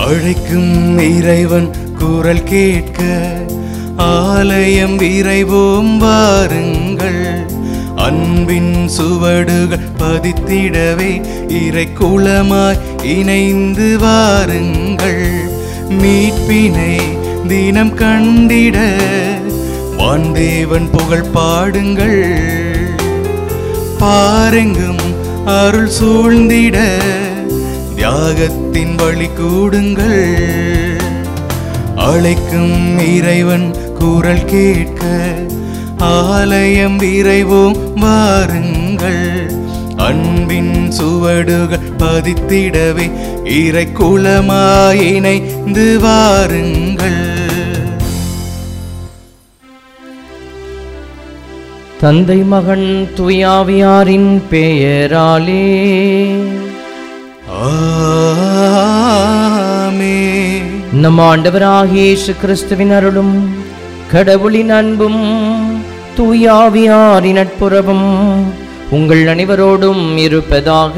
அழைக்கும் இறைவன் குரல் கேட்க ஆலயம் விரைவோம் வாருங்கள் அன்பின் சுவடுகள் பதித்திடவே இறை குலமாய் இணைந்து வாருங்கள் மீட்பினை தினம் கண்டிட வான்தேவன் புகழ் பாடுங்கள் பாரெங்கும் அருள் சூழ்ந்திட தியாகத்தின் வழி கூடுங்கள் அழைக்கும் இறைவன் குரல் கேட்க ஆலயம் விரைவோம் வாருங்கள் அன்பின் சுவடுகள் பதித்திடவே இறை குலமாயினைந்து வாருங்கள் தந்தை மகன் துயாவியாரின் பெயராலே ஆமென். நம் ஆண்டவராகிய இயேசு கிறிஸ்துவின் அருளும் கடவுளின் அன்பும் தூயாவியாரின் நட்புறவும் உங்கள் அனைவரோடும் இருப்பதாக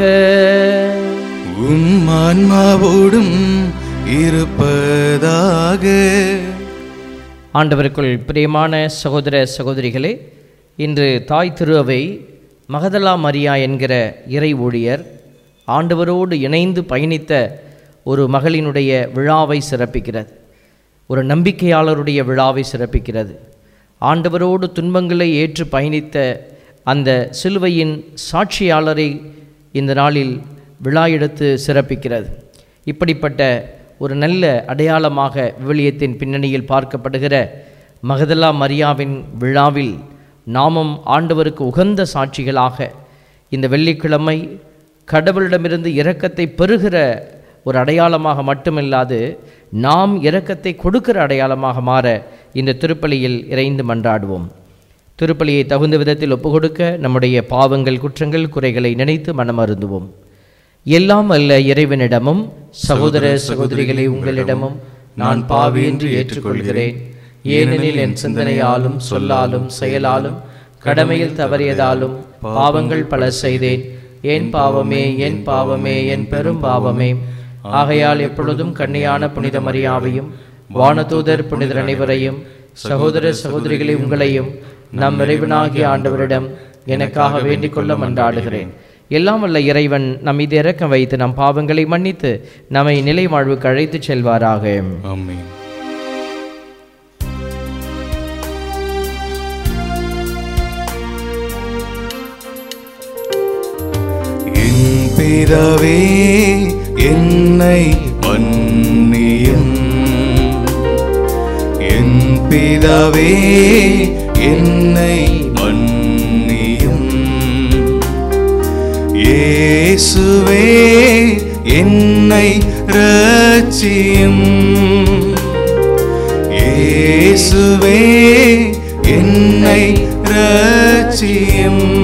உம் ஆன்மாவோடும் இருப்பதாக ஆண்டவருக்குள் பிரியமான சகோதர சகோதரிகளே இன்று தாய் திருவை மகதலா மரியா என்கிற இறை ஊழியர் ஆண்டவரோடு இணைந்து பயணித்த ஒரு மகளினுடைய விழாவை சிறப்பிக்கிறது ஒரு நம்பிக்கையாளருடைய விழாவை சிறப்பிக்கிறது ஆண்டவரோடு துன்பங்களை ஏற்று பயணித்த அந்த சிலுவையின் சாட்சியாளரை இந்த நாளில் விழா எடுத்து சிறப்பிக்கிறது இப்படிப்பட்ட ஒரு நல்ல அடையாளமாக விவிலியத்தின் பின்னணியில் பார்க்கப்படுகிற மகதலா மரியாவின் விழாவில் நாமும் ஆண்டவருக்கு உகந்த சாட்சிகளாக இந்த வெள்ளிக்கிழமை கடவுளிடமிருந்து இரக்கத்தை பெறுகிற ஒரு அடையாளமாக மட்டுமில்லாது நாம் இரக்கத்தை கொடுக்கிற அடையாளமாக மாற இந்த திருப்பலியில் இறைந்து மன்றாடுவோம் திருப்பலியை தகுந்த விதத்தில் ஒப்புக்கொடுக்க நம்முடைய பாவங்கள் குற்றங்கள் குறைகளை நினைத்து மனமருந்துவோம் எல்லாம் அல்ல இறைவனிடமும் சகோதர சகோதரிகளை உங்களிடமும் நான் பாவி என்று ஏற்றுக்கொள்கிறேன் ஏனெனில் என் சிந்தனையாலும் சொல்லாலும் செயலாலும் கடமையில் தவறியதாலும் பாவங்கள் பல செய்தேன் என் பாவமே என் பாவமே என் பெரும் பாவமே ஆகையால் எப்பொழுதும் கண்ணியான புனித மரியாவையும் வானதூதர் புனிதர் அனைவரையும் சகோதர சகோதரிகளை உங்களையும் நம் இறைவனாகிய ஆண்டவரிடம் எனக்காக வேண்டிக் கொள்ள மன்றாடுகிறேன் எல்லாம் வல்ல இறைவன் நம் மீது இறக்கம் வைத்து நம் பாவங்களை மன்னித்து நம்மை நிலை வாழ்வுக்கு அழைத்துச் செல்வாராக ஆமென் என் பிதாவே என்னை மன்னியும் என் பிதாவே என்னை மன்னியும் இயேசுவே என்னை ரட்சியும் இயேசுவே என்னை ரட்சியும்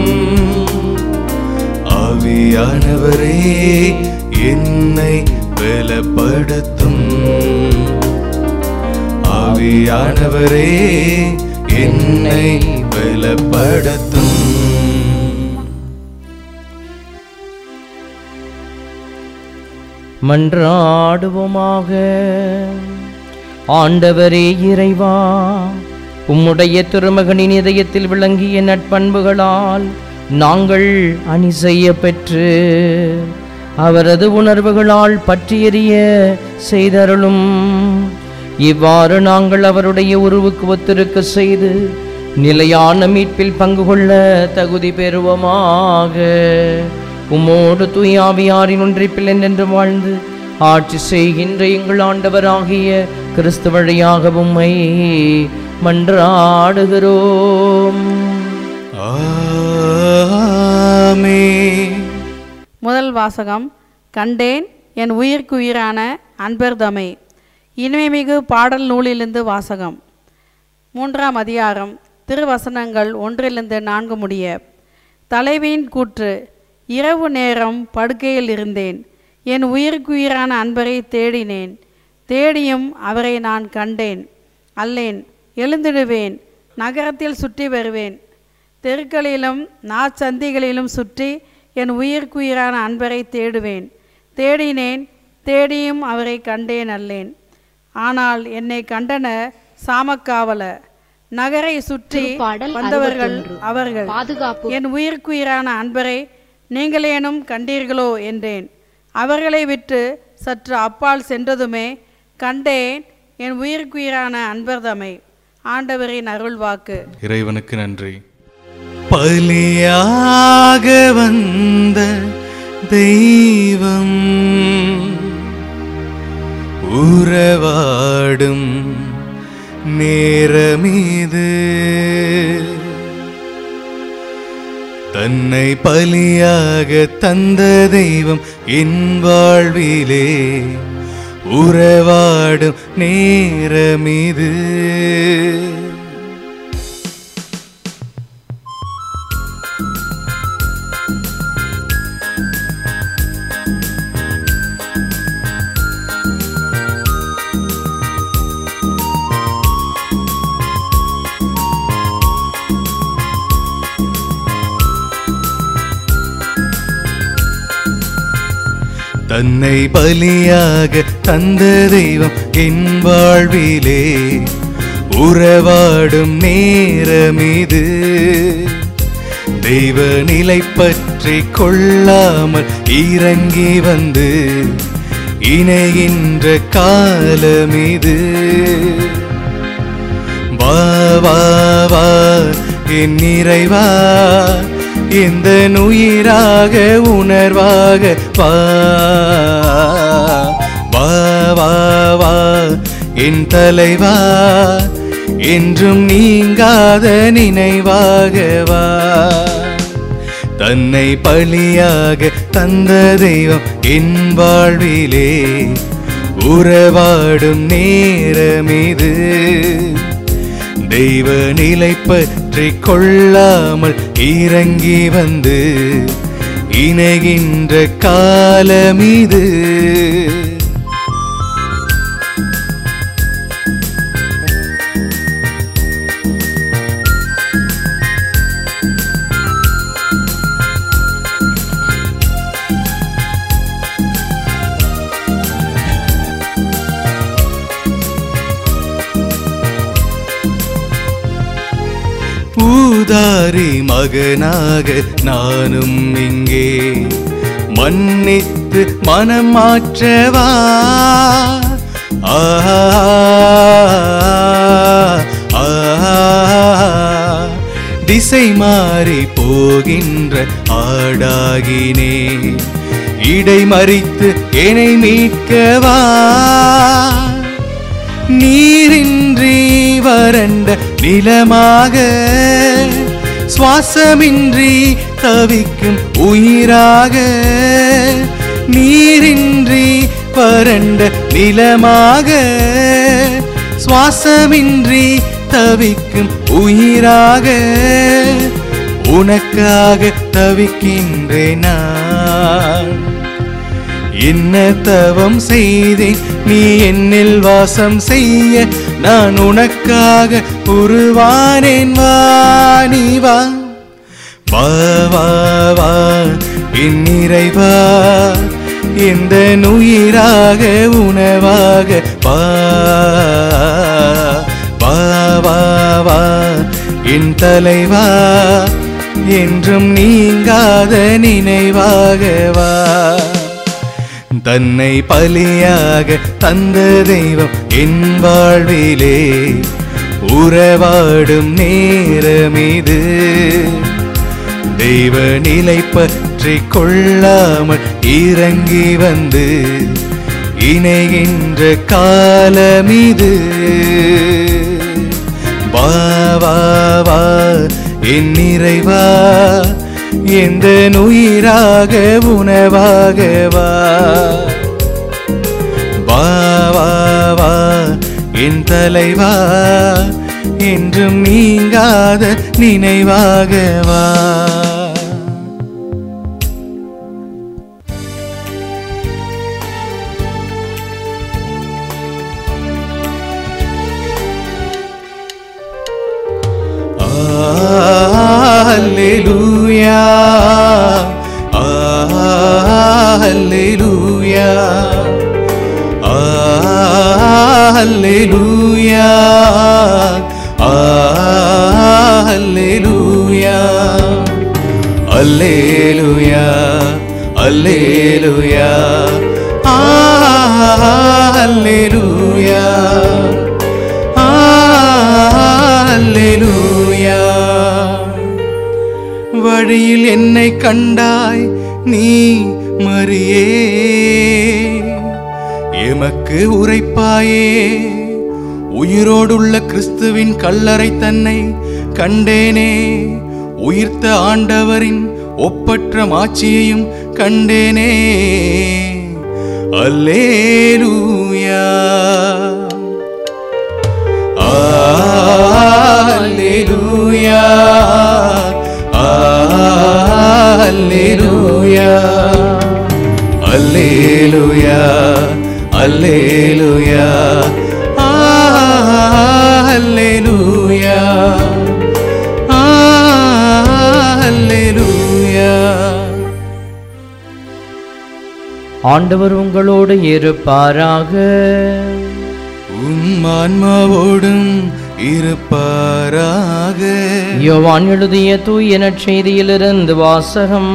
ஆவியானவரே என்னை பலப்படுத்தும் ஆவியானவரே என்னை பலப்படுத்தும் மன்றாடுவோமாக ஆண்டவரே இறைவா உம்முடைய திருமகனின் இதயத்தில் விளங்கிய நட்பண்புகளால் நாங்கள் அணி செய்ய பெற்று அவரது உணர்வுகளால் பற்றியறிய செய்தருளும் இவ்வாறு நாங்கள் அவருடைய உருவுக்கு ஒத்திருக்க செய்து நிலையான மீட்பில் பங்கு கொள்ள தகுதி பெறுவோமாக உம்மோடு தூயாவியாரின் ஒன்றிப்பில் என்றென்று வாழ்ந்து ஆட்சி செய்கின்ற எங்கள் ஆண்டவராகிய கிறிஸ்து வழியாக உம்மை மன்றாடுகிறோம் ஆமென் முதல் வாசகம் கண்டேன் என் உயிர்க்கு உயிரான அன்பர்தமை இனிமைமிகு பாடல் நூலிலிருந்து வாசகம் மூன்றாம் அதிகாரம் திருவசனங்கள் ஒன்றிலிருந்து நான்கு முடிய தலைவியின் கூற்று இரவு நேரம் படுக்கையில் இருந்தேன் என் உயிருக்கு உயிரான அன்பரை தேடினேன் தேடியும் அவரை நான் கண்டேன் அல்லேன் எழுந்திடுவேன் நகரத்தில் சுற்றி வருவேன் தெருக்களிலும் நாச்சந்திகளிலும் சுற்றி என் உயிர்க்குயிரான அன்பரை தேடுவேன் தேடினேன் தேடியும் அவரை கண்டேன் அல்லேன் ஆனால் என்னை கண்டன சாமக்காவல நகரை சுற்றி திருப்பாடல் வந்தவர்கள் 61. அவர்கள் பாதுகாப்பு என் உயிருக்குயிரான அன்பரை நீங்களேனும் கண்டீர்களோ என்றேன் அவர்களை விட்டு சற்று அப்பால் சென்றதுமே கண்டேன் என் உயிருக்குயிரான அன்பர்தமை ஆண்டவரின் அருள்வாக்கு இறைவனுக்கு நன்றி பலியாக வந்த தெய்வம் உறவாடும் நேரமீது தன்னை பலியாக தந்த தெய்வம் என் வாழ்விலே உறவாடும் நேரமிது தன்னை பலியாக தந்த தெய்வம் என் வாழ்விலே உறவாடும் நேரமிது தெய்வ நிலை பற்றி கொள்ளாமல் இறங்கி வந்து இணைகின்ற காலமிது வா வா வா என் நிறைவா எந்த உயிராக உணர்வாக வா வா வா வா என் தலைவா என்றும் நீங்காத நினைவாக வா தன்னை பலியாக தந்த தெய்வம் என் வாழ்விலே உறவாடும் நேரமிது தெய்வ நிலை பற்றி கொள்ளாமல் இறங்கி வந்து இணைகின்ற காலமிது பூதாரி மகனாக நானும் இங்கே மன்னித்து மனம் மாற்றவா ஆஹா, ஆஹா, திசை மாறி போகின்ற ஆடாகினே இடை மறித்து என்னை மீட்கவா நீரின்றி வறண்ட நிலமாக சுவாசமின்றி தவிக்கும் உயிராக நீரின்றி வறண்ட நிலமாக சுவாசமின்றி தவிக்கும் உயிராக உனக்காக தவிக்கின்றேன் நான் என்ன தவம் செய்தேன் நீ என்னில் வாசம் செய்ய நான் உனக்காக உருவானேன் வா நீ வா வா வா வா என் நிறைவா எந்த உயிராக உணவாக வா வா வா வா என் தலைவா என்றும் நீங்காத நினைவாக வா தன்னை பலியாக தந்த தெய்வம் என் வாழ்விலே உறவாடும் நேரமிது தெய்வ நிலை பற்றி கொள்ளாமல் இறங்கி வந்து இணைகின்ற காலமிது வா வா வா என் நிறைவா எந்த உயிராக உணவாக வா வா வா வா என் தலைவா என்றும் நீங்காத நினைவாக வா Alleluia, Alleluia. அல்லேலுயா அல்லேலுயா ஆ அல்லேலுயா ஆ அல்லேலுயா வழியில் என்னை கண்டாய் நீ மரியே எமக்கு உரைப்பாயே உயிரோடுள்ள கிறிஸ்துவின் கல்லறை தன்னை கண்டேனே உயிர்த்த ஆண்டவரின் ஒப்பற்ற மாட்சியையும் கண்டேனே அல்லேலூயா அல்லேலூயா அல்லேலூயா அல்லேலூயா அல்லேலூயா அல்லேலூயா அல்லேலூயா ஆண்டவர் உங்களோடு இருப்பாராக உம் ஆன்மாவோடும் இருப்பாராக யோவான் எழுதிய தூய நற்செய்தியிலிருந்து வாசகம்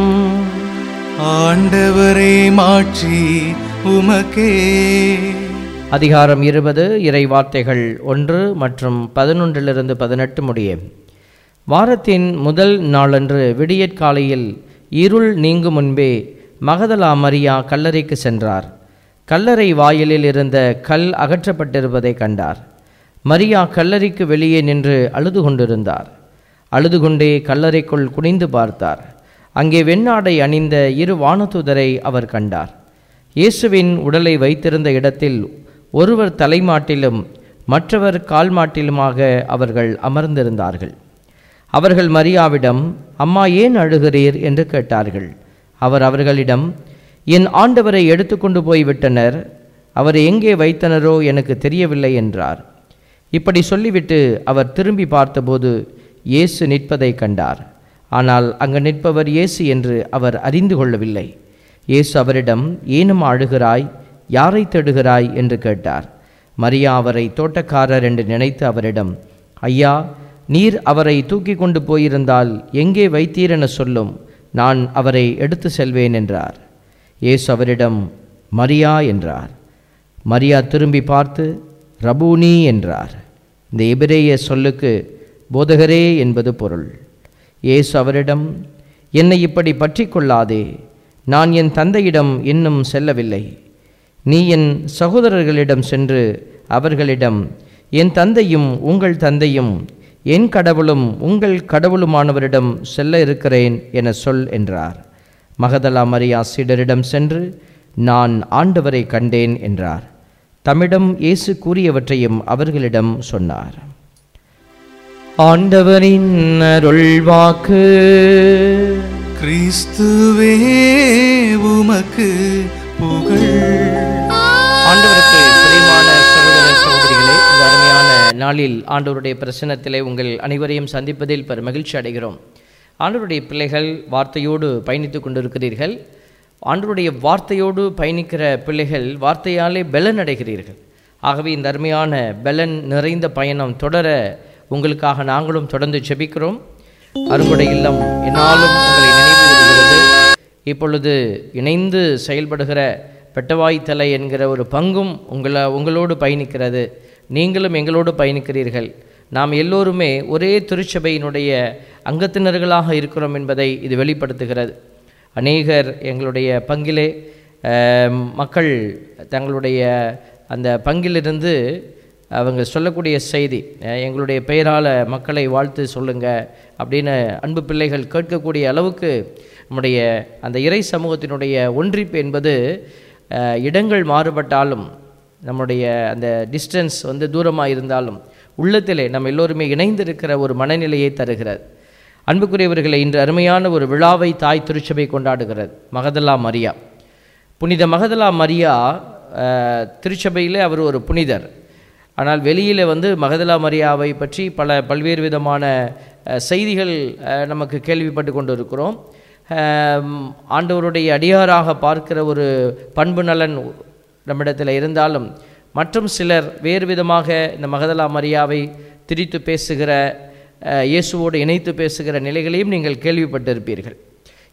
ஆண்டவரே மாட்சி உமக்கே அதிகாரம் இருபது இறை வார்த்தைகள் ஒன்று மற்றும் பதினொன்றிலிருந்து பதினெட்டு முடிய வாரத்தின் முதல் நாளன்று விடியற்காலையில் இருள் நீங்கும் முன்பே மகதலா மரியா கல்லறைக்கு சென்றார் கல்லறை வாயிலில் இருந்த கல் அகற்றப்பட்டிருப்பதை கண்டார் மரியா கல்லறைக்கு வெளியே நின்று அழுது கொண்டிருந்தார் அழுது கொண்டே கல்லறைக்குள் குனிந்து பார்த்தார் அங்கே வெண்ணாடை அணிந்த இரு வானதூதரை அவர் கண்டார் இயேசுவின் உடலை வைத்திருந்த இடத்தில் ஒருவர் தலைமாட்டிலும் மற்றவர் கால்மாட்டிலுமாக அவர்கள் அமர்ந்திருந்தார்கள் அவர்கள் மரியாவிடம் அம்மா ஏன் அழுகிறீர் என்று கேட்டார்கள் அவர் அவர்களிடம் என் ஆண்டவரை எடுத்துக்கொண்டு போய் விட்டனர் அவரை எங்கே வைத்தனரோ எனக்கு தெரியவில்லை என்றார் இப்படி சொல்லிவிட்டு அவர் திரும்பி பார்த்தபோது இயேசு நிற்பதை கண்டார் ஆனால் அங்கு நிற்பவர் இயேசு என்று அவர் அறிந்து கொள்ளவில்லை இயேசு அவரிடம் ஏனும் அழுகிறாய் யாரை தேடுகிறாய் என்று கேட்டார் மரியா அவரை தோட்டக்காரர் என்று நினைத்து அவரிடம் ஐயா நீர் அவரை தூக்கி கொண்டு போயிருந்தால் எங்கே வைத்தீர் என சொல்லும் நான் அவரை எடுத்து செல்வேன் என்றார் இயேசு அவரிடம் மரியா என்றார் மரியா திரும்பி பார்த்து ரபூனி என்றார் இந்த எபிரேய சொல்லுக்கு போதகரே என்பது பொருள் இயேசு அவரிடம் என்னை இப்படி பற்றி கொள்ளாதே நான் என் தந்தையிடம் இன்னும் செல்லவில்லை நீ என் சகோதரர்களிடம் சென்று அவர்களிடம் என் தந்தையும் உங்கள் தந்தையும் என் கடவுளும் உங்கள் கடவுளுமானவரிடம் செல்ல இருக்கிறேன் என சொல் என்றார் மகதலா மரியா சீடரிடம் சென்று நான் ஆண்டவரை கண்டேன் என்றார் தம்மிடம் இயேசு கூறியவற்றையும் அவர்களிடம் சொன்னார் ஆண்டவரின் அருள்வாக்கு கிறிஸ்துவே உமக்கு புகழ் ஆண்டவருக்கு பிரியமான சகோதர சகோதரிகளே இந்த அருமையான நாளில் ஆண்டவருடைய பிரசன்னத்திலே உங்கள் அனைவரையும் சந்திப்பதில் பெரும் மகிழ்ச்சி அடைகிறோம் ஆண்டவருடைய பிள்ளைகள் வார்த்தையோடு பயணித்துக் கொண்டிருக்கிறீர்கள் ஆண்டவருடைய வார்த்தையோடு பயணிக்கிற பிள்ளைகள் வார்த்தையாலே பெலன் அடைகிறீர்கள் ஆகவே இந்த அருமையான பெலன் நிறைந்த பயணம் தொடர உங்களுக்காக நாங்களும் தொடர்ந்து செபிக்கிறோம் அருங்குடை இல்லம் என்னாலும் உங்களை நினைவு கூறுகிறது இப்பொழுது இணைந்து செயல்படுகிற பெட்டவாய்த்தலை என்கிற ஒரு பங்கும் உங்களை உங்களோடு பயணிக்கிறது நீங்களும் எங்களோடு பயணிக்கிறீர்கள் நாம் எல்லோருமே ஒரே திருச்சபையினுடைய அங்கத்தினர்களாக இருக்கிறோம் என்பதை இது வெளிப்படுத்துகிறது அநேகர் எங்களுடைய பங்கிலே அஹ், மக்கள் தங்களுடைய அந்த பங்கிலிருந்து அவங்க சொல்லக்கூடிய செய்தி அஹ், எங்களுடைய பெயரால் மக்களை வாழ்த்து சொல்லுங்க அப்படின்னு அன்பு பிள்ளைகள் கேட்கக்கூடிய அளவுக்கு நம்முடைய அந்த இறை சமூகத்தினுடைய ஒன்றிப்பு என்பது அஹ், இடங்கள் மாறுபட்டாலும் நம்முடைய அந்த டிஸ்டன்ஸ் வந்து தூரமாக இருந்தாலும் உள்ளத்திலே நம்ம எல்லோருமே இணைந்திருக்கிற ஒரு மனநிலையை தருகிறது அன்புக்குரியவர்களை இன்று அருமையான ஒரு விழாவை தாய் திருச்சபை கொண்டாடுகிறது மகதலா மரியா புனித மகதலா மரியா அஹ், திருச்சபையிலே அவர் ஒரு புனிதர் ஆனால் வெளியில் வந்து மகதலா மரியாவை பற்றி பல பல்வேறு விதமான அஹ், செய்திகள் அஹ், நமக்கு கேள்விப்பட்டு கொண்டு இருக்கிறோம் அஹ், ஆண்டவருடைய அடியாராக பார்க்கிற ஒரு பண்பு நலன் நம்மிடத்தில் இருந்தாலும் மற்றும் சிலர் வேறு விதமாக இந்த மகதலா மரியாவை திரித்து பேசுகிற அஹ், இயேசுவோடு இணைத்து பேசுகிற நிலைகளையும் நீங்கள் கேள்விப்பட்டிருப்பீர்கள்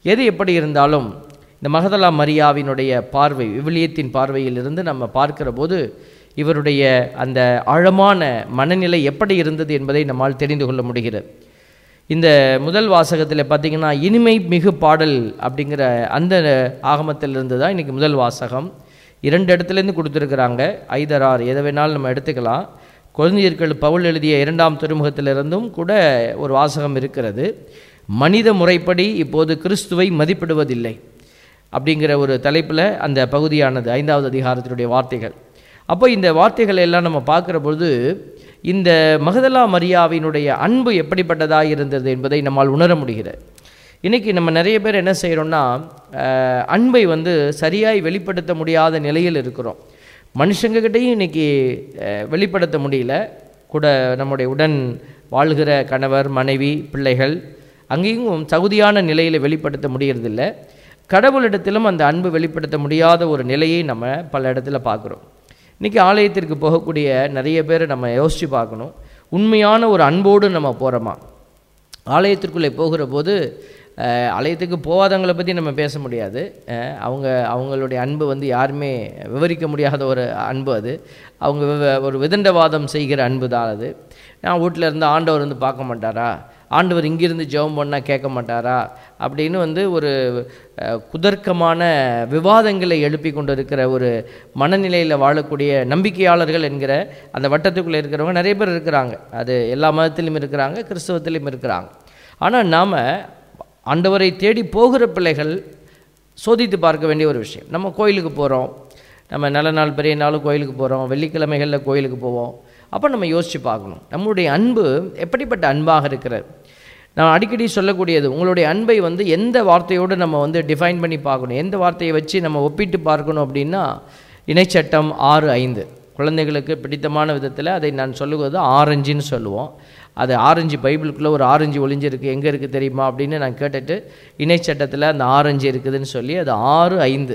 எது எப்படி இருந்தாலும் இந்த மகதலா மரியாவினுடைய பார்வை விவிலியத்தின் பார்வையிலிருந்து நம்ம பார்க்கிற போது இவருடைய அந்த ஆழமான மனநிலை எப்படி இருந்தது என்பதை நம்மால் தெரிந்து கொள்ள முடிகிறது இந்த முதல் வாசகத்தில் பார்த்தீங்கன்னா இனிமை மிகு பாடல் அப்படிங்கிற அந்த ஆகமத்திலிருந்து தான் இன்றைக்கி முதல் வாசகம் இரண்டு இடத்துலேருந்து கொடுத்துருக்குறாங்க ஐதரார் எதை வேணாலும் நம்ம எடுத்துக்கலாம் குழந்தையர்கள் பவுல் எழுதிய இரண்டாம் துறைமுகத்திலிருந்தும் கூட ஒரு வாசகம் இருக்கிறது மனித முறைப்படி இப்போது கிறிஸ்துவை மதிப்பிடுவதில்லை அப்படிங்கிற ஒரு தலைப்பில் அந்த பகுதியானது ஐந்தாவது அதிகாரத்தினுடைய வார்த்தைகள் அப்போ இந்த வார்த்தைகளை எல்லாம் நம்ம பார்க்குற பொழுது இந்த மகதலா மரியாவினுடைய அன்பு எப்படிப்பட்டதாக இருந்தது என்பதை நம்மால் உணர முடிகிறது இன்றைக்கி நம்ம நிறைய பேர் என்ன செய்கிறோம்னா அஹ், அன்பை வந்து சரியாய் வெளிப்படுத்த முடியாத நிலையில் இருக்கிறோம் மனுஷங்ககிட்டையும் இன்றைக்கி வெளிப்படுத்த முடியல கூட நம்முடைய உடன் வாழ்கிற கணவர் மனைவி பிள்ளைகள் அங்கேயும் தகுதியான நிலையில் வெளிப்படுத்த முடியறதில்ல கடவுளிடத்திலும் அந்த அன்பு வெளிப்படுத்த முடியாத ஒரு நிலையை நம்ம பல இடத்துல பார்க்குறோம் இன்றைக்கி ஆலயத்திற்கு போகக்கூடிய நிறைய பேரை நம்ம யோசித்து பார்க்கணும் உண்மையான ஒரு அன்போடு நம்ம போகிறோமா ஆலயத்திற்குள்ளே போகிற போது அஹ், ஆலயத்துக்கு போகாதவங்களை பற்றி நம்ம பேச முடியாது அஹ், அவங்க அவங்களுடைய அன்பு வந்து யாருமே விவரிக்க முடியாத ஒரு அன்பு அது அவங்க விவ- ஒரு விதண்டவாதம் செய்கிற அன்பு தான் அது நான் வீட்டில் இருந்து ஆண்டவர் வந்து பார்க்க மாட்டாரா ஆண்டவர் இங்கிருந்து ஜெபம் பண்ணால் கேட்க மாட்டாரா அப்படின்னு வந்து ஒரு அஹ், குதர்க்கமான விவாதங்களை எழுப்பி கொண்டு இருக்கிற ஒரு மனநிலையில் வாழக்கூடிய நம்பிக்கையாளர்கள் என்கிற அந்த வட்டத்துக்குள்ளே இருக்கிறவங்க நிறைய பேர் இருக்கிறாங்க அது எல்லா மதத்திலும் இருக்கிறாங்க கிறிஸ்தவத்திலும் இருக்கிறாங்க ஆனால் நாம் ஆண்டவரை தேடி போகிற பிள்ளைகள் சோதித்து பார்க்க வேண்டிய ஒரு விஷயம் நம்ம கோயிலுக்கு போகிறோம் நம்ம நல்ல நாள் பெரிய நாளும் கோயிலுக்கு போகிறோம் வெள்ளிக்கிழமைகளில் கோயிலுக்கு போவோம் அப்போ நம்ம யோசித்து பார்க்கணும் நம்மளுடைய அன்பு எப்படிப்பட்ட அன்பாக இருக்கிறது நான் அடிக்கடி சொல்லக்கூடியது உங்களுடைய அன்பை வந்து எந்த வார்த்தையோடு நம்ம வந்து டிஃபைன் பண்ணி பார்க்கணும் எந்த வார்த்தையை வச்சு நம்ம ஒப்பிட்டு பார்க்கணும் அப்படின்னா இணைச்சட்டம் ஆறு ஐந்து குழந்தைகளுக்கு பிடித்தமான விதத்தில் அதை நான் சொல்லுவது ஆரஞ்சுன்னு சொல்லுவோம் அது ஆரஞ்சு பைபிளுக்குள்ளே ஒரு ஆரஞ்சு ஒளிஞ்சிருக்கு எங்கே இருக்குது தெரியுமா அப்படின்னு நான் கேட்டுட்டு இணைச்சட்டத்தில் அந்த ஆரஞ்சு இருக்குதுன்னு சொல்லி அது ஆறு ஐந்து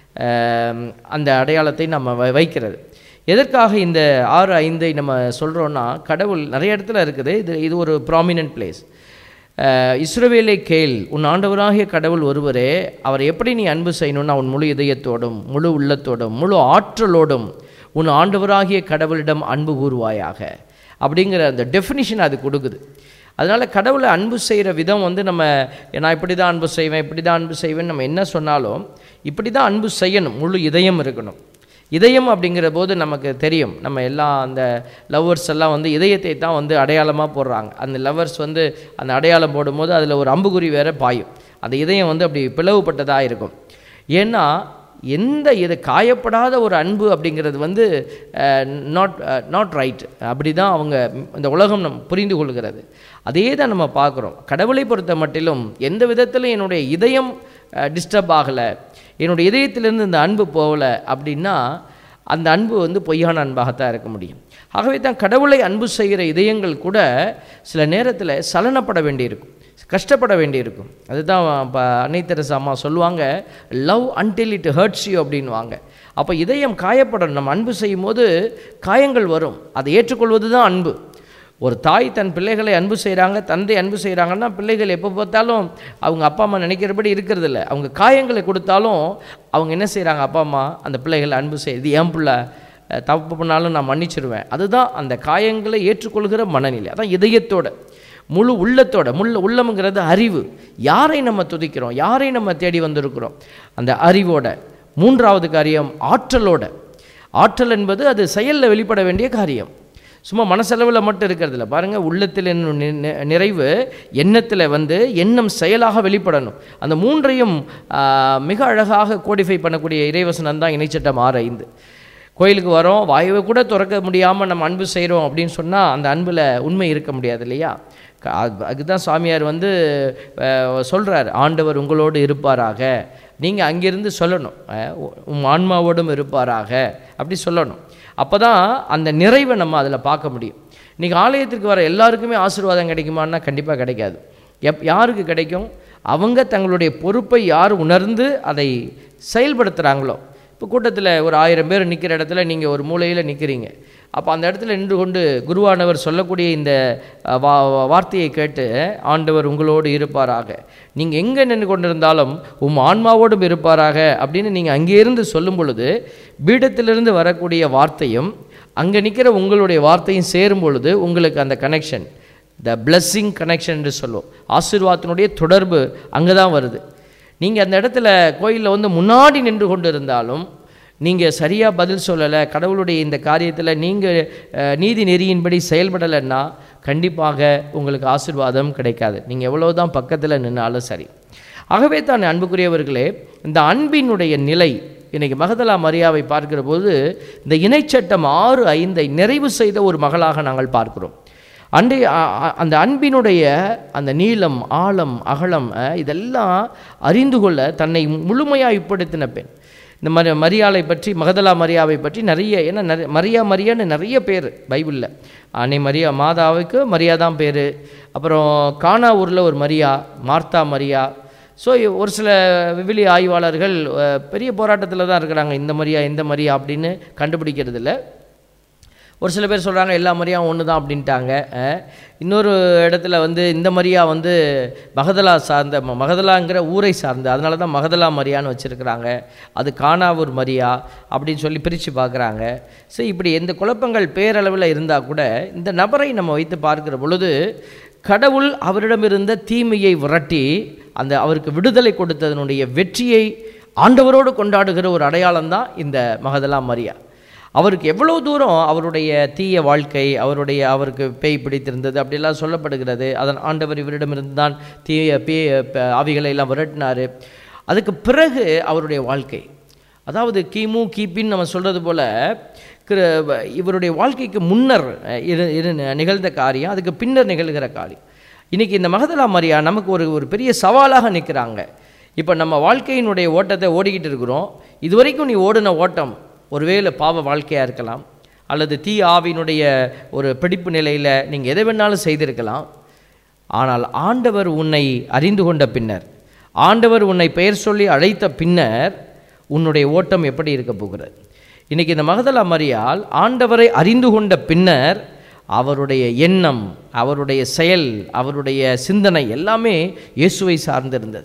ஆம், அந்த அடையாளத்தை நம்ம வை- வைக்கிறது எதற்காக இந்த ஆறு ஐந்தை நம்ம சொல்கிறோன்னா கடவுள் நிறைய இடத்துல இருக்குது இது இது ஒரு ப்ராமினன்ட் பிளேஸ் இஸ்ரவேலை கேள் உன் ஆண்டவராகிய கடவுள் ஒருவரே அவர் எப்படி நீ அன்பு செய்யணும்னா உன் முழு இதயத்தோடும் முழு உள்ளத்தோடும் முழு ஆற்றலோடும் உன் ஆண்டவராகிய கடவுளிடம் அன்பு கூறுவாயாக அப்படிங்கிற அந்த டெஃபினிஷன் அது கொடுக்குது அதனால் கடவுளை அன்பு செய்கிற விதம் வந்து நம்ம நான் இப்படி தான் அன்பு செய்வேன் இப்படி தான் அன்பு செய்வேன் நம்ம என்ன சொன்னாலும் இப்படி தான் அன்பு செய்யணும் முழு இதயம் இருக்கணும் இதயம் அப்படிங்கிற போது நமக்கு தெரியும் நம்ம எல்லாம் அந்த லவ்வர்ஸ் எல்லாம் வந்து இதயத்தை தான் வந்து அடையாளமாக போடுறாங்க அந்த லவ்வர்ஸ் வந்து அந்த அடையாளம் போடும்போது அதில் ஒரு அம்புக்குறி வேற பாயும் அந்த இதயம் வந்து அப்படி பிளவுபட்டதாக இருக்கும் ஏன்னா எந்த இது காயப்படாத ஒரு அன்பு அப்படிங்கிறது வந்து நாட் நாட் ரைட் அப்படி தான் அவங்க இந்த உலகம் நம் புரிந்து கொள்கிறது அதே தான் நம்ம பார்க்குறோம் கடவுளை பொறுத்த மட்டிலும் எந்த விதத்திலும் என்னுடைய இதயம் டிஸ்டர்ப் ஆகலை என்னுடைய இதயத்திலிருந்து இந்த அன்பு போகலை அப்படின்னா அந்த அன்பு வந்து பொய்யான அன்பாகத்தான் இருக்க முடியும் ஆகவே தான் கடவுளை அன்பு செய்கிற இதயங்கள் கூட சில நேரத்தில் சலனப்பட வேண்டியிருக்கும் கஷ்டப்பட வேண்டியிருக்கும் அதுதான் இப்போ அன்னை தெரசா அம்மா சொல்லுவாங்க love until it hurts you அப்படின்வாங்க அப்போ இதயம் காயப்படணும் நம்ம அன்பு செய்யும் போது காயங்கள் வரும் அதை ஏற்றுக்கொள்வது தான் அன்பு ஒரு தாய் தன் பிள்ளைகளை அன்பு செய்கிறாங்க தந்தை அன்பு செய்கிறாங்கன்னா பிள்ளைகள் எப்போ பார்த்தாலும் அவங்க அப்பா அம்மா நினைக்கிறபடி இருக்கிறது இல்ல அவங்க காயங்களை கொடுத்தாலும் அவங்க என்ன செய்கிறாங்க அப்பா அம்மா அந்த பிள்ளைகளை அன்பு செய்யுது என் பிள்ளை அஹ், தப்பு பண்ணாலும் நான் மன்னிச்சிருவேன் அதுதான் அந்த காயங்களை ஏற்றுக்கொள்கிற மனநிலை அதான் இதயத்தோட முழு உள்ளத்தோட முள்ள உள்ளம்ங்கிறது அறிவு யாரை நம்ம துதிக்கிறோம் யாரை நம்ம தேடி வந்திருக்கிறோம் அந்த அறிவோட மூன்றாவது காரியம் ஆற்றலோட ஆற்றல் என்பது அது செயலில் வெளிப்பட வேண்டிய காரியம் சும்மா மனசளவில் மட்டும் இருக்கிறதில்ல பாருங்கள் உள்ளத்தில் என்னும் நி- நி- நிறைவு எண்ணத்தில் வந்து எண்ணம் செயலாக வெளிப்படணும் அந்த மூன்றையும் ஆ, மிக அழகாக கோடிஃபை பண்ணக்கூடிய இறைவசனம் தான் இணைச்சட்டம் ஆறு ஐந்து கோயிலுக்கு வரோம் வாயுவை கூட திறக்க முடியாமல் நம்ம அன்பு செய்கிறோம் அப்படின்னு சொன்னால் அந்த அன்பில் உண்மை இருக்க முடியாது இல்லையா க- அது- அதுதான் சாமியார் வந்து சொல்கிறார் ஆண்டவர் உங்களோடு இருப்பாராக நீங்கள் அங்கிருந்து சொல்லணும் அஹ், உ- உம் ஆன்மாவோடும் இருப்பாராக அப்படி சொல்லணும் அப்போ தான் அந்த நிறைவை நம்ம அதில் பார்க்க முடியும் இன்றைக்கி ஆலயத்திற்கு வர எல்லாருக்குமே ஆசீர்வாதம் கிடைக்குமான்னா கண்டிப்பாக கிடைக்காது எப் யாருக்கு கிடைக்கும் அவங்க தங்களுடைய பொறுப்பை யார் உணர்ந்து அதை செயல்படுத்துகிறாங்களோ இப்போ கூட்டத்தில் ஒரு ஆயிரம் பேர் நிற்கிற இடத்துல நீங்கள் ஒரு மூலையில் நிற்கிறீங்க அப்போ அந்த இடத்துல நின்று கொண்டு குருவானவர் சொல்லக்கூடிய இந்த அஹ், வா வா- வார்த்தையை கேட்டு ஆண்டவர் உங்களோடு இருப்பாராக நீங்கள் எங்கே நின்று கொண்டிருந்தாலும் உம் ஆன்மாவோடும் இருப்பாராக அப்படின்னு நீங்கள் அங்கே இருந்து சொல்லும் பொழுது பீடத்திலிருந்து வரக்கூடிய வார்த்தையும் அங்கே நிற்கிற உங்களுடைய வார்த்தையும் சேரும் பொழுது உங்களுக்கு அந்த கனெக்ஷன் த blessing கனெக்ஷன் என்று சொல்லுவோம் ஆசீர்வாதத்தினுடைய தொடர்பு அங்கே தான் வருது நீங்கள் அந்த இடத்துல கோயிலில் வந்து முன்னாடி நின்று கொண்டு இருந்தாலும் நீங்கள் சரியாக பதில் சொல்லலை கடவுளுடைய இந்த காரியத்தில் நீங்கள் நீதி நெறியின்படி செயல்படலைன்னா கண்டிப்பாக உங்களுக்கு ஆசீர்வாதம் கிடைக்காது நீங்கள் எவ்வளோ தான் பக்கத்தில் நின்னாலும் சரி ஆகவே தான் அன்புக்குரியவர்களே இந்த அன்பினுடைய நிலை இன்னைக்கு மகதலா மரியாவை பார்க்கிற போது இந்த இணைச்சட்டம் ஆறு ஐந்தை நிறைவு செய்த ஒரு மகளாக நாங்கள் பார்க்கிறோம் அண்டை அ- அ- அந்த அன்பினுடைய அந்த நீளம் ஆழம் அகலம் அஹ், இதெல்லாம் அறிந்து கொள்ள தன்னை முழுமையாக உட்படுத்தின பெண் இந்த மரி மரியாளை பற்றி மகதலா மரியாவை பற்றி நிறைய ஏன்னா நிறைய மரியா மரியான்னு நிறைய பேர் பைபிளில் அன்னை மரியா மாதாவுக்கு மரியா தான் பேர் அப்புறம் கானா ஊரில் ஒரு மரியா மார்த்தா மரியா ஸோ ஒரு சில விவிலிய ஆய்வாளர்கள் அஹ், பெரிய போராட்டத்தில் தான் இருக்கிறாங்க இந்த மரியா இந்த மரியா அப்படின்னு கண்டுபிடிக்கிறது இல்ல ஒரு சில பேர் சொல்கிறாங்க எல்லா மரியாவும் ஒன்று தான் அப்படின்ட்டாங்க அஹ், இன்னொரு இடத்துல வந்து இந்த மரியா வந்து மகதலா சார்ந்த ம- மகதலாங்கிற ஊரை சார்ந்த அதனால தான் மகதலா மரியான்னு வச்சுருக்கிறாங்க அது காணாவூர் மரியா அப்படின்னு சொல்லி பிரித்து பார்க்குறாங்க ஸோ இப்படி எந்த குழப்பங்கள் பேரளவில் இருந்தால் கூட இந்த நபரை நம்ம வைத்து பார்க்கிற பொழுது கடவுள் அவரிடமிருந்த தீமையை விரட்டி அந்த அவருக்கு விடுதலை கொடுத்ததனுடைய வெற்றியை ஆண்டவரோடு கொண்டாடுகிற ஒரு அடையாளம் தான் இந்த மகதலா மரியா அவருக்கு எவ்வளோ தூரம் அவருடைய தீய வாழ்க்கை அவருடைய அவருக்கு பேய் பிடித்திருந்தது அப்படிலாம் சொல்லப்படுகிறது அதன் ஆண்டவர் இவரிடமிருந்து தான் தீய பேய் ப- ஆவிகளை எல்லாம் விரட்டினார் அதுக்கு பிறகு அவருடைய வாழ்க்கை அதாவது கிமு கிபின்னு நம்ம சொல்கிறது போல் கிற- இவருடைய வாழ்க்கைக்கு முன்னர் அஹ், இரு இரு நிகழ்ந்த காரியம் அதுக்கு பின்னர் நிகழ்கிற காரியம் இன்றைக்கி இந்த மகதலா மரியா நமக்கு ஒரு ஒரு பெரிய சவாலாக நிற்கிறாங்க இப்போ நம்ம வாழ்க்கையினுடைய ஓட்டத்தை ஓடிக்கிட்டு இருக்கிறோம் இதுவரைக்கும் நீ ஓடின ஓட்டம் ஒருவேளை பாவ வாழ்க்கையாக இருக்கலாம் அல்லது தீ ஆவியினுடைய ஒரு பிடிப்பு நிலையில் நீங்கள் எதை வேணாலும் செய்திருக்கலாம் ஆனால் ஆண்டவர் உன்னை அறிந்து கொண்ட பின்னர் ஆண்டவர் உன்னை பெயர் சொல்லி அழைத்த பின்னர் உன்னுடைய ஓட்டம் எப்படி இருக்க போகிறது இன்னைக்கு இந்த மகதலா மரியால் ஆண்டவரை அறிந்து கொண்ட பின்னர் அவருடைய எண்ணம் அவருடைய செயல் அவருடைய சிந்தனை எல்லாமே இயேசுவை சார்ந்திருந்தது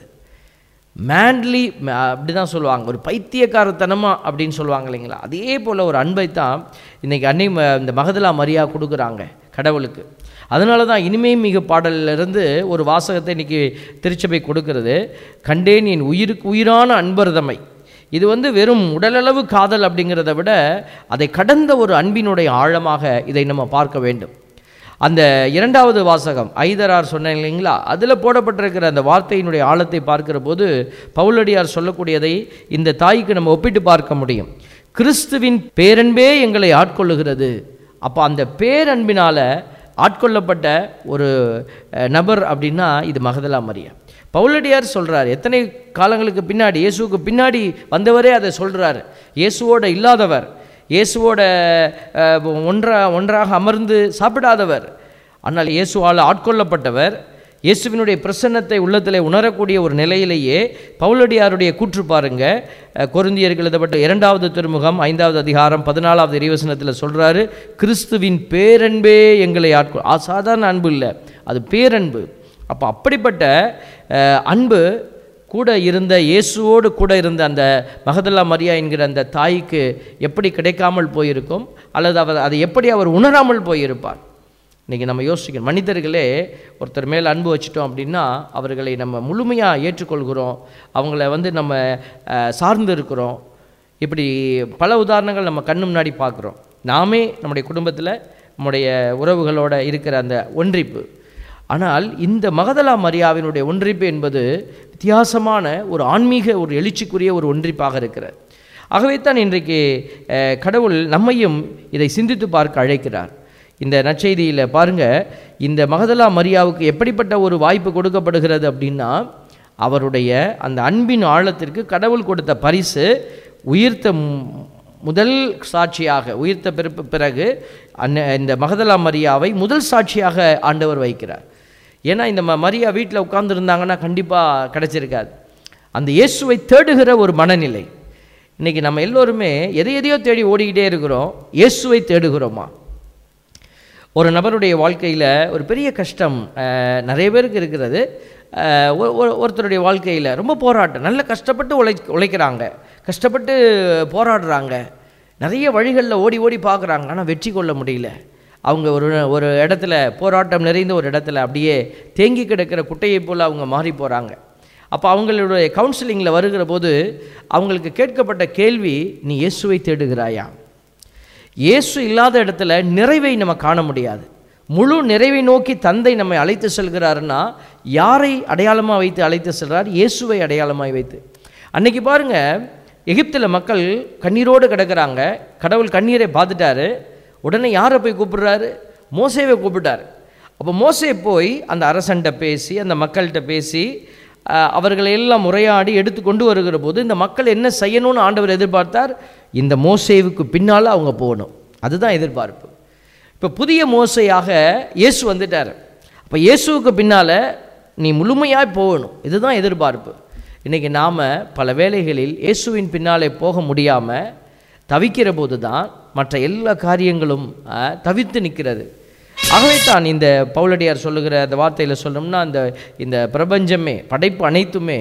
மேன்லி அப்படி தான் சொல்லுவாங்க ஒரு பைத்தியக்காரத்தனமாக அப்படின்னு சொல்லுவாங்க இல்லைங்களா அதே போல் ஒரு அன்பை தான் இன்றைக்கி அன்னை ம- இந்த மகதலா மரியா கொடுக்குறாங்க கடவுளுக்கு அதனால தான் இனிமே மிக பாடலிலிருந்து ஒரு வாசகத்தை இன்றைக்கி திருச்சபை கொடுக்கிறது கண்டேன் என் உயிருக்கு உயிரான அன்பர்தமை இது வந்து வெறும் உடலளவு காதல் அப்படிங்கிறத விட அதை கடந்த ஒரு அன்பினுடைய ஆழமாக இதை நம்ம பார்க்க வேண்டும் அந்த இரண்டாவது வாசகம் ஐதரார் சொன்னேன் இல்லைங்களா அதில் போடப்பட்டிருக்கிற அந்த வார்த்தையினுடைய ஆழத்தை பார்க்கிற போது பவுலடியார் சொல்லக்கூடியதை இந்த தாய்க்கு நம்ம ஒப்பிட்டு பார்க்க முடியும் கிறிஸ்துவின் பேரன்பே எங்களை ஆட்கொள்ளுகிறது அப்போ அந்த பேரன்பினால் ஆட்கொள்ளப்பட்ட ஒரு அஹ், நபர் அப்படின்னா இது மகதலா மரியா பவுலடியார் சொல்றார் எத்தனை காலங்களுக்கு பின்னாடி இயேசுவுக்கு பின்னாடி வந்தவரே அதை சொல்றாரு இயேசுவோட இல்லாதவர் இயேசுவோட அஹ், ஒன்றா ஒன்றாக அமர்ந்து சாப்பிடாதவர் ஆனால் இயேசுவால் ஆட்கொள்ளப்பட்டவர் இயேசுவினுடைய பிரசன்னத்தை உள்ளத்திலே உணரக்கூடிய ஒரு நிலையிலேயே பவுலடியாருடைய கூற்று பாருங்க அஹ், கொரிந்தியருக்கு எழுதப்பட்ட இரண்டாவது திருமுகம் ஐந்தாவது அதிகாரம் பதினாலாவது இறைவசனத்தில் சொல்றாரு கிறிஸ்துவின் பேரன்பே எங்களை ஆட்கொள் ஆ, சாதாரண அன்பு இல்லை அது பேரன்பு அப்போ அப்படிப்பட்ட அஹ், அன்பு கூட இருந்த இயேசுவோடு கூட இருந்த அந்த மகதல்லா மரியா என்கிற அந்த தாய்க்கு எப்படி கிடைக்காமல் போயிருக்கும் அல்லது அவர் அதை எப்படி அவர் உணராமல் போயிருப்பார் இன்றைக்கி நம்ம யோசிக்கணும் மனிதர்களே ஒருத்தர் மேல் அன்பு வச்சிட்டோம் அப்படின்னா அவர்களை நம்ம முழுமையாக ஏற்றுக்கொள்கிறோம் அவங்கள வந்து நம்ம அஹ், சார்ந்து இருக்கிறோம் இப்படி பல உதாரணங்கள் நம்ம கண்ணு முன்னாடி பார்க்குறோம் நாமே நம்முடைய குடும்பத்தில் நம்முடைய உறவுகளோட இருக்கிற அந்த ஒன்றிப்பு ஆனால் இந்த மகதலா மரியாவினுடைய ஒன்றிப்பு என்பது வித்தியாசமான ஒரு ஆன்மீக ஒரு எழுச்சிக்குரிய ஒரு ஒன்றிப்பாக இருக்கிறது ஆகவே தான் இன்றைக்கு அஹ், கடவுள் நம்மையும் இதை சிந்தித்து பார்க்க அழைக்கிறார் இந்த நற்செய்தியில் பாருங்க இந்த மகதலா மரியாவுக்கு எப்படிப்பட்ட ஒரு வாய்ப்பு கொடுக்கப்படுகிறது அப்படின்னா அவருடைய அந்த அன்பின் ஆழத்திற்கு கடவுள் கொடுத்த பரிசு உயிர்த்த மு- முதல் சாட்சியாக உயிர்த்த பிறப்பு பிறகு அன்ன இந்த மகதலா மரியாவை முதல் சாட்சியாக ஆண்டவர் வைக்கிறார் ஏன்னா இந்த ம மரியா வீட்டில் உட்கார்ந்துருந்தாங்கன்னா கண்டிப்பாக கிடைச்சிருக்காது அந்த இயேசுவை தேடுகிற ஒரு மனநிலை இன்றைக்கி நம்ம எல்லோருமே எதை எதையோ தேடி ஓடிக்கிட்டே இருக்கிறோம் இயேசுவை தேடுகிறோமா ஒரு நபருடைய வாழ்க்கையில் ஒரு பெரிய கஷ்டம் அஹ், நிறைய பேருக்கு இருக்கிறது அஹ், ஒரு- ஒரு- ஒருத்தருடைய வாழ்க்கையில் ரொம்ப போராட்டம் நல்ல கஷ்டப்பட்டு உழை உழைக்கிறாங்க கஷ்டப்பட்டு போராடுறாங்க நிறைய வழிகளில் ஓடி ஓடி பார்க்குறாங்க ஆனால் வெற்றி கொள்ள முடியல அவங்க ஒரு ஒரு இடத்துல போராட்டம் நிறைந்த ஒரு இடத்துல அப்படியே தேங்கி கிடக்கிற குட்டையை போல் அவங்க மாறி போகிறாங்க அப்போ அவங்களுடைய கவுன்சிலிங்கில் வருகிற போது அவங்களுக்கு கேட்கப்பட்ட கேள்வி நீ இயேசுவை தேடுகிறாயா இயேசு இல்லாத இடத்துல நிறைவை நம்ம காண முடியாது முழு நிறைவை நோக்கி தந்தை நம்மை அழைத்து செல்கிறாருன்னா யாரை அடையாளமாக வைத்து அழைத்து செல்றார் இயேசுவை அடையாளமாக வைத்து அன்னைக்கு பாருங்க எகிப்தில் மக்கள் கண்ணீரோடு கிடக்குறாங்க கடவுள் கண்ணீரை பார்த்துட்டாரு உடனே யாரை போய் கூப்பிடுறாரு மோசேவை கூப்பிட்டாரு அப்போ மோசே போய் அந்த அரசன்ட்ட பேசி அந்த மக்கள்கிட்ட பேசி அஹ், அவர்களை எல்லாம் முறையாடி எடுத்து கொண்டு வருகிற போது இந்த மக்கள் என்ன செய்யணும்னு ஆண்டவர் எதிர்பார்த்தார் இந்த மோசேவுக்கு பின்னால் அவங்க போகணும் அதுதான் எதிர்பார்ப்பு இப்போ புதிய மோசையாக இயேசு வந்துட்டார் அப்போ இயேசுவுக்கு பின்னால் நீ முழுமையாய் போகணும் இதுதான் எதிர்பார்ப்பு இன்றைக்கி நாம் பல வேளைகளில் இயேசுவின் பின்னாலே போக முடியாமல் தவிக்கிற போது தான் மற்ற எல்லா காரியங்களும் அஹ், தவித்து நிற்கிறது ஆகவே தான் இந்த பவுலடியார் சொல்லுகிற அந்த வார்த்தையில் சொல்லணும்னா அந்த இந்த பிரபஞ்சமே படைப்பு அனைத்துமே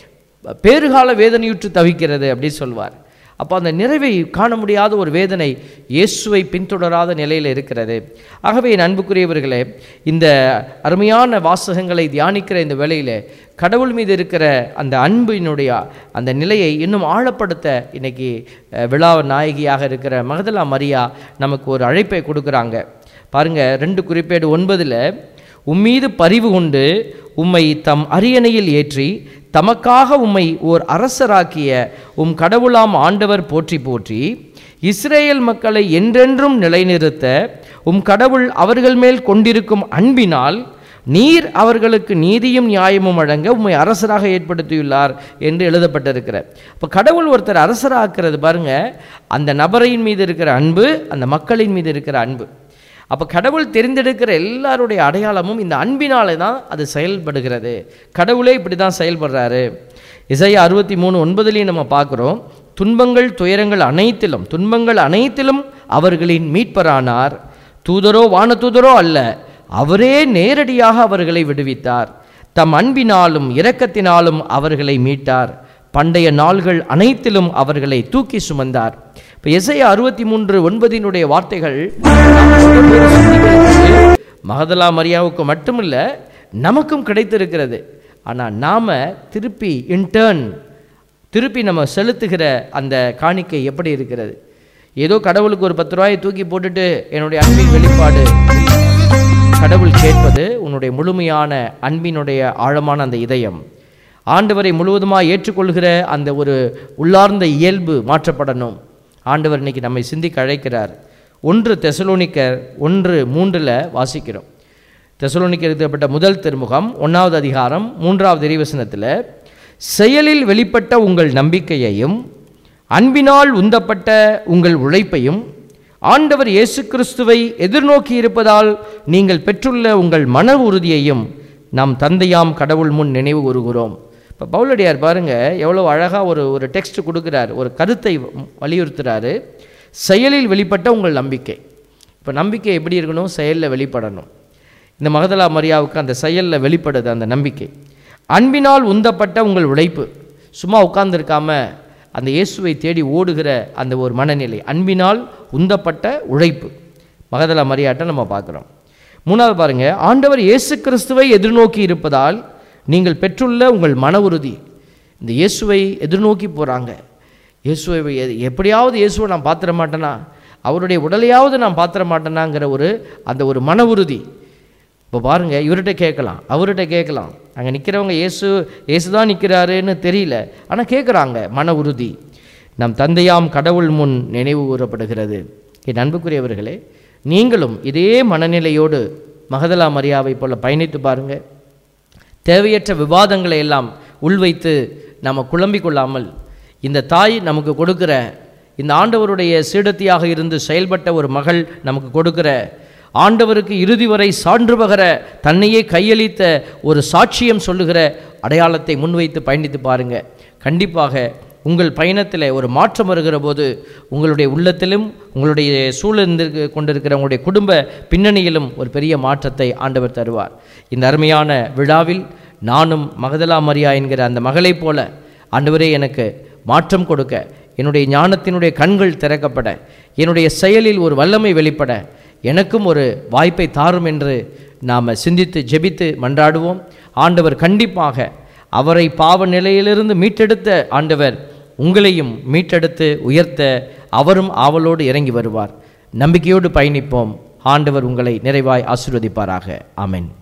பேறுகால வேதனையுற்று தவிக்கிறது அப்படி சொல்வார் அப்போ அந்த நிறைவை காண முடியாத ஒரு வேதனை இயேசுவை பின்தொடராத நிலையில் இருக்கிறது ஆகவே என் அன்புக்குரியவர்களே இந்த அருமையான வாசகங்களை தியானிக்கிற இந்த வேளையில் கடவுள் மீது இருக்கிற அந்த அன்பினுடைய அந்த நிலையை இன்னும் ஆழப்படுத்த இன்னைக்கு அஹ், விழா நாயகியாக இருக்கிற மகதலா மரியா நமக்கு ஒரு அழைப்பை கொடுக்குறாங்க பாருங்க ரெண்டு குறிப்பேடு ஒன்பதில் உம்மீது பரிவு கொண்டு உம்மை தம் அரியணையில் ஏற்றி தமக்காக உம்மை ஓர் அரசராக்கிய உம் கடவுளாம் ஆண்டவர் போற்றி போற்றி இஸ்ரேல் மக்களை என்றென்றும் நிலைநிறுத்த உம் கடவுள் அவர்கள் மேல் கொண்டிருக்கும் அன்பினால் நீர் அவர்களுக்கு நீதியும் நியாயமும் வழங்க உம்மை அரசராக ஏற்படுத்தியுள்ளார் என்று எழுதப்பட்டிருக்கிற இப்போ கடவுள் ஒருத்தர் அரசராக்குறது பாருங்க அந்த நபரின் மீது இருக்கிற அன்பு அந்த மக்களின் மீது இருக்கிற அன்பு அப்போ கடவுள் தெரிந்தெடுக்கிற எல்லாருடைய அடையாளமும் இந்த அன்பினாலே தான் அது செயல்படுகிறது கடவுளே இப்படி தான் செயல்படுறாரு இசையா அறுபத்தி மூணு ஒன்பதுலேயும் நம்ம பார்க்குறோம் துன்பங்கள் துயரங்கள் அனைத்திலும் துன்பங்கள் அனைத்திலும் அவர்களின் மீட்பரானார் தூதரோ வானதூதரோ அல்ல அவரே நேரடியாக அவர்களை விடுவித்தார் தம் அன்பினாலும் இரக்கத்தினாலும் அவர்களை மீட்டார் பண்டைய நாள்கள் அனைத்திலும் அவர்களை தூக்கி சுமந்தார் இப்போ எஸ்ஐ அறுபத்தி மூன்று ஒன்பதினுடைய வார்த்தைகள் மகதலா மரியாவுக்கு மட்டுமில்ல நமக்கும் கிடைத்திருக்கிறது ஆனால் நாம் திருப்பி இன்டர்ன் திருப்பி நம்ம செலுத்துகிற அந்த காணிக்கை எப்படி இருக்கிறது ஏதோ கடவுளுக்கு ஒரு பத்து ரூபாயை தூக்கி போட்டுட்டு என்னுடைய அன்பின் வெளிப்பாடு கடவுள் கேட்பது உன்னுடைய முழுமையான அன்பினுடைய ஆழமான அந்த இதயம் ஆண்டவரை முழுவதுமாக ஏற்றுக்கொள்கிற அந்த ஒரு உள்ளார்ந்த இயல்பு மாற்றப்படணும் ஆண்டவர் இன்னைக்கு நம்மை சிந்திக்க அழைக்கிறார் ஒன்று தெசலோனிக்கர் ஒன்று மூன்றில் வாசிக்கிறோம் தெசலோனிக்கர் எழுதப்பட்ட முதல் திருமுகம் ஒன்றாவது அதிகாரம் மூன்றாவது இறைவசனத்தில் செயலில் வெளிப்பட்ட உங்கள் நம்பிக்கையையும் அன்பினால் உந்தப்பட்ட உங்கள் உழைப்பையும் ஆண்டவர் இயேசு கிறிஸ்துவை எதிர்நோக்கி இருப்பதால் நீங்கள் பெற்றுள்ள உங்கள் மன உறுதியையும் நாம் தந்தையாம் கடவுள் முன் நினைவு கூறுகிறோம் இப்போ பவுலடியார் பாருங்க எவ்வளோ அழகாக ஒரு ஒரு டெக்ஸ்ட் கொடுக்குறார் ஒரு கருத்தை வலியுறுத்துறாரு செயலில் வெளிப்பட்ட உங்கள் நம்பிக்கை இப்போ நம்பிக்கை எப்படி இருக்கணும் செயலில் வெளிப்படணும் இந்த மகதலா மரியாவுக்கு அந்த செயலில் வெளிப்படுது அந்த நம்பிக்கை அன்பினால் உந்தப்பட்ட உங்கள் உழைப்பு சும்மா உட்கார்ந்திருக்காம அந்த இயேசுவை தேடி ஓடுகிற அந்த ஒரு மனநிலை அன்பினால் உந்தப்பட்ட உழைப்பு மகதலா மரியாட்டை நம்ம பார்க்குறோம் மூணாவது பாருங்க ஆண்டவர் இயேசு கிறிஸ்துவை எதிர்நோக்கி இருப்பதால் நீங்கள் பெற்றுள்ள உங்கள் மன உறுதி இந்த இயேசுவை எதிர்நோக்கி போகிறாங்க இயேசுவை எ- எப்படியாவது இயேசுவை நான் பார்த்துட மாட்டேனா அவருடைய உடலையாவது நான் பார்த்துட மாட்டேனாங்கிற ஒரு அந்த ஒரு மன உறுதி இப்போ பாருங்க இவர்கிட்ட கேட்கலாம் அவர்கிட்ட கேட்கலாம் அங்கே நிற்கிறவங்க இயேசு இயேசு தான் நிற்கிறாருன்னு தெரியல ஆனால் கேட்குறாங்க மன உறுதி நம் தந்தையாம் கடவுள் முன் நினைவு கூறப்படுகிறது என் அன்புக்குரியவர்களே நீங்களும் இதே மனநிலையோடு மகதலா மரியாவை போல பயணித்து பாருங்க தேவையற்ற விவாதங்களை எல்லாம் உள்வைத்து நம்ம குழம்பிக் கொள்ளாமல் இந்த தாய் நமக்கு கொடுக்கிற இந்த ஆண்டவருடைய சீடத்தியாக இருந்து செயல்பட்ட ஒரு மகள் நமக்கு கொடுக்கிற ஆண்டவருக்கு இறுதி வரை சான்று பகர தன்னையே கையளித்த ஒரு சாட்சியம் சொல்லுகிற அடையாளத்தை முன்வைத்து பயணித்து பாருங்க கண்டிப்பாக உங்கள் பயணத்தில் ஒரு மாற்றம் வருகிற போது உங்களுடைய உள்ளத்திலும் உங்களுடைய சூழ்ந்து கொண்டிருக்கிற உங்களுடைய குடும்ப பின்னணியிலும் ஒரு பெரிய மாற்றத்தை ஆண்டவர் தருவார் இந்த அருமையான விழாவில் நானும் மகதலா மரியா என்கிற அந்த மகளைப் போல ஆண்டவரே எனக்கு மாற்றம் கொடுக்க என்னுடைய ஞானத்தினுடைய கண்கள் திறக்கப்பட என்னுடைய செயலில் ஒரு வல்லமை வெளிப்பட எனக்கும் ஒரு வாய்ப்பை தாரும் என்று நாம் சிந்தித்து ஜெபித்து மன்றாடுவோம் ஆண்டவர் கண்டிப்பாக அவரை பாவ நிலையிலிருந்து மீட்டெடுத்த ஆண்டவர் உங்களையும் மீட்டெடுத்து உயர்த்த அவரும் ஆவலோடு இறங்கி வருவார் நம்பிக்கையோடு பயணிப்போம் ஆண்டவர் உங்களை நிறைவாய் ஆசீர்வதிப்பாராக ஆமென்